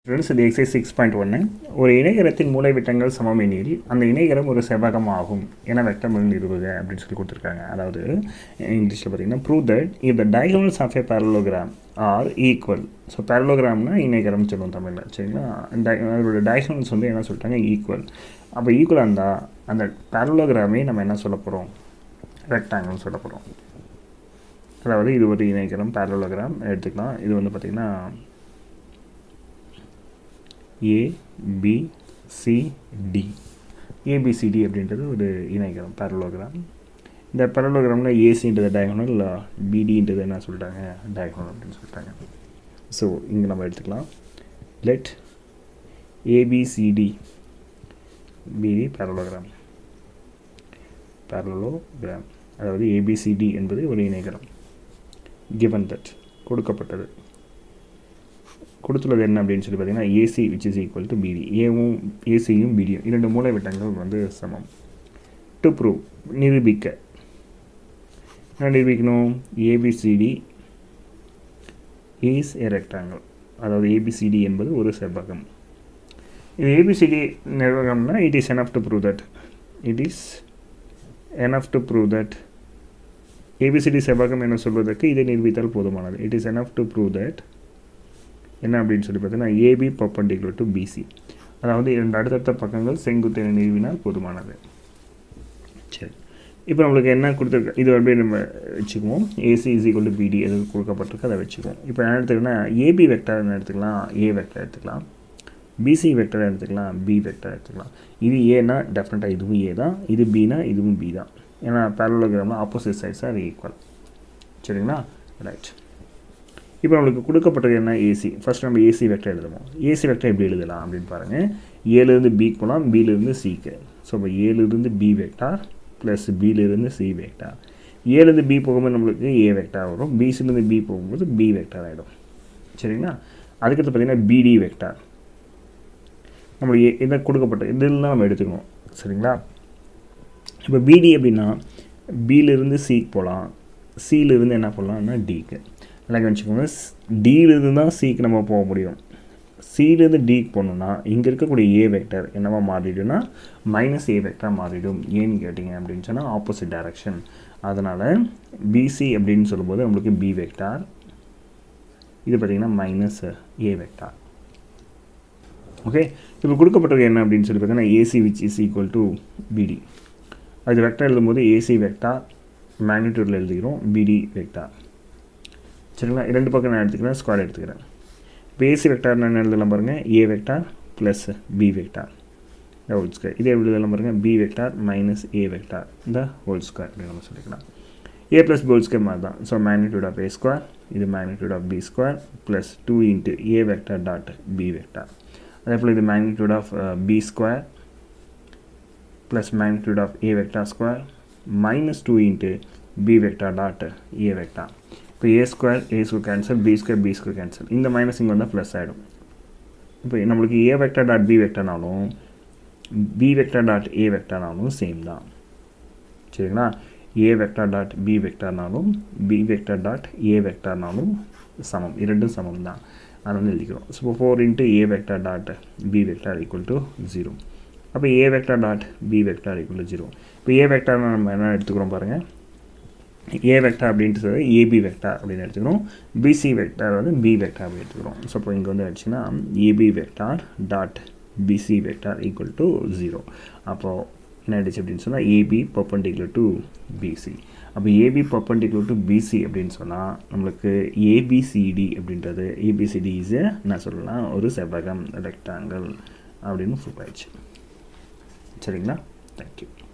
friends இது exercise six point ஒன்று ஒரு இணைகரத்தின் மூலைவிட்டங்கள் சமம் எனில் அந்த இணைகரம் ஒரு செவ்வகம் ஆகும் என வெக்டமில் நிறுவுக அப்படின்னு சொல்லி கொடுத்துருக்காங்க அதாவது இங்கிலீஷில் பார்த்தீங்கன்னா prove that if the diagonals of a parallelogram are equal so பேரலோகிராம்னா இணைகரம் சொல்லுவோம் தமிழில் சரிங்களா di- அதோட டயகனல்ஸ் வந்து என்ன சொல்லிட்டாங்க ஈக்குவல் அப்போ ஈக்குவலாக இருந்தால் அந்த பேரலோகிராமே நம்ம என்ன சொல்ல போகிறோம் ரெக்டாங்கிள் சொல்ல போகிறோம் அதாவது இது ஒரு இணைகரம் பேரலோகிராம் எடுத்துக்கலாம் இது வந்து பார்த்திங்கன்னா ஏபிசிடி ஏபிசிடி அப்படின்றது ஒரு இணைகரம் பேரலோகிராம் இந்த பேரலோகிராமில் ஏசின்றது டயகனல் பிடின்றது என்ன சொல்லிட்டாங்க டயகனல் அப்படின்னு சொல்லிட்டாங்க ஸோ இங்கே நம்ம எடுத்துக்கலாம் let A B C D be parallelogram parallelogram அதாவது ஏபிசிடி என்பது ஒரு இணைகரம் கிவன் தட் கொடுக்கப்பட்டது கொடுத்துள்ளது என்ன அப்படின்னு சொல்லி பார்த்தீங்கன்னா A C which is equal to B D ஏவும் ஏசியும் பிடியும் இரண்டு மூலைவிட்டங்கள் வந்து சமம் டு ப்ரூவ் நிரூபிக்க என்ன நிரூபிக்கணும் ஏபிசிடி இஸ் ஏ ரெக்டாங்கிள் அதாவது ஏபிசிடி என்பது ஒரு செவ்வகம் இது ஏபிசிடி நிர்வாகம்னா it is enough to prove that it is enough to prove that A B C D செவ்வகம் என சொல்வதற்கு இதை நிரூபித்தால் போதுமானது it is enough to prove that என்ன அப்படின்னு சொல்லி பார்த்தீங்கன்னா ஏபி பர்பண்டிகுலர் டு பிசி அதாவது இரண்டு அடுத்தடுத்த பக்கங்கள் செங்குத்து என நிறுவினால் போதுமானது சரி இப்போ நம்மளுக்கு என்ன கொடுத்துருக்கு இது அப்படியே நம்ம வச்சுக்குவோம் ஏசி இஸ் ஈக்குவல் டு பிடி எது கொடுக்கப்பட்டிருக்கு அதை வச்சுக்குவோம் இப்போ என்ன எடுத்துக்கன்னா ஏபி வெக்டர் என்ன எடுத்துக்கலாம் ஏ வெக்டர் எடுத்துக்கலாம் பிசி வெக்டர் எடுத்துக்கலாம் பி வெக்டர் எடுத்துக்கலாம் இது ஏனா டெஃபினட்டாக இதுவும் ஏ தான் இது பினா இதுவும் பி தான் ஏன்னா பேரலோகிராமில் ஆப்போசிட் சைட்ஸ் ஆர் ஈக்குவல் சரிங்களா ரைட் இப்போ நம்மளுக்கு கொடுக்கப்பட்டது என்ன ஏசி ஃபர்ஸ்ட் நம்ம ஏசி வெக்டர் எழுதுவோம் ஏசி வெக்டர் எப்படி எழுதலாம் அப்படின்னு பாருங்கள் ஏலேருந்து பிக்கு போகலாம் பிலேருந்து சிக்கு ஸோ இப்போ ஏலேருந்து பி வெக்டார் ப்ளஸ் பிலேருந்து சி வெக்டார் ஏலேருந்து பி போகும்போது நம்மளுக்கு ஏ வெக்டார் வரும் பிசிலேருந்து பி போகும்போது பி வெக்டார் ஆகிடும் சரிங்களா அதுக்கடுத்து பார்த்தீங்கன்னா பிடி வெக்டார் நம்மளுக்கு ஏ- இதை கொடுக்கப்பட்ட இதெல்லாம் நம்ம எடுத்துக்கணும் சரிங்களா இப்போ பிடி அப்படின்னா பியிலிருந்து சிக்கு போகலாம் சியிலிருந்து என்ன போகலாம்னா டிக்கு நல்லா கவனிச்சுக்கோங்க டியிலிருந்து தான் சிக்கு நம்ம போக முடியும் சியிலேருந்து டிக்கு போகணுன்னா இங்கே இருக்கக்கூடிய ஏ வெக்டர் என்னவா மாறிடும்னா மைனஸ் ஏ வெக்டர் மாறிடும் ஏன்னு கேட்டிங்க அப்படின்னு சொன்னால் ஆப்போசிட் டைரக்ஷன் அதனால் பிசி அப்படின்னு சொல்லும்போது நம்மளுக்கு பி வெக்டார் இது பார்த்திங்கன்னா மைனஸ் ஏ வெக்டார் ஓகே இப்போ கொடுக்கப்பட்டது என்ன அப்படின்னு சொல்லி பார்த்தீங்கன்னா A C which is equal to B D அது வெக்டார் எழுதும்போது ஏசி வெக்டார் மேக்னிடியூடில் எழுதிக்கிறோம் பிடி வெக்டார் சரிங்களா ரெண்டு பக்கம் நான் எடுத்துக்கிறேன் ஸ்கொயர் எடுத்துக்கிறேன் இப்போ ஏசி வெக்டார் நான் எழுதலாம் பாருங்கள் A vector plus B vector whole square இதே எப்படி எழுதலாம் பாருங்கள் B vector minus A vector இந்த ஹோல் ஸ்கொயர் அப்படின்னு நம்ம சொல்லிக்கலாம் A plus B whole square மாதிரி தான் so magnitude of A square இது magnitude of B square plus two into A vector dot B vector அதே போல் இது magnitude of B square plus magnitude of a vector square minus 2 into b vector dot a vector இப்போ a square a square cancel b square b square cancel இந்த minus இங்கே வந்தால் plus ஆகிடும் இப்போ நம்மளுக்கு a வெக்டர் டாட் b வெக்டர்னாலும் b vector dot a வெக்டர்னாலும் same தான் சரிங்களா a வெக்டர் டாட் b வெக்டர்னாலும் b வெக்டர் டாட் a வெக்டர்னாலும் சமம் இரண்டும் சமம் தான் அதை வந்து எழுதிக்கிறோம் so four into A vector dot B vector equal to zero அப்போ A vector dot B vector equal to zero இப்போ ஏ வெக்டர் நம்ம என்ன எடுத்துக்கிறோம் பாருங்கள் ஏ வெக்டர் அப்படின்ட்டு ஏபி வெக்டர் அப்படின்னு எடுத்துக்கிறோம் பிசி வெக்டர் வந்து பி வெக்டர் அப்படி எடுத்துக்கிறோம் ஸோ இப்போ இங்கே வந்து ஆச்சுன்னா A B vector dot B C vector equal to zero அப்போது என்ன ஆயிடுச்சு அப்படின்னு சொன்னால் ஏபி பர்பண்டிகுலர் டு பிசி அப்போ ஏபி பர்பண்டிகுலர் டு பிசி அப்படின்னு சொன்னால் நம்மளுக்கு ஏபிசிடி அப்படின்றது ஏபிசிடி இஸ் என்ன சொல்லலாம் ஒரு செவ்வகம் ரெக்டாங்கிள் அப்படின்னு ப்ரூவ் ஆயிடுச்சு சரிங்களா தேங்க்யூ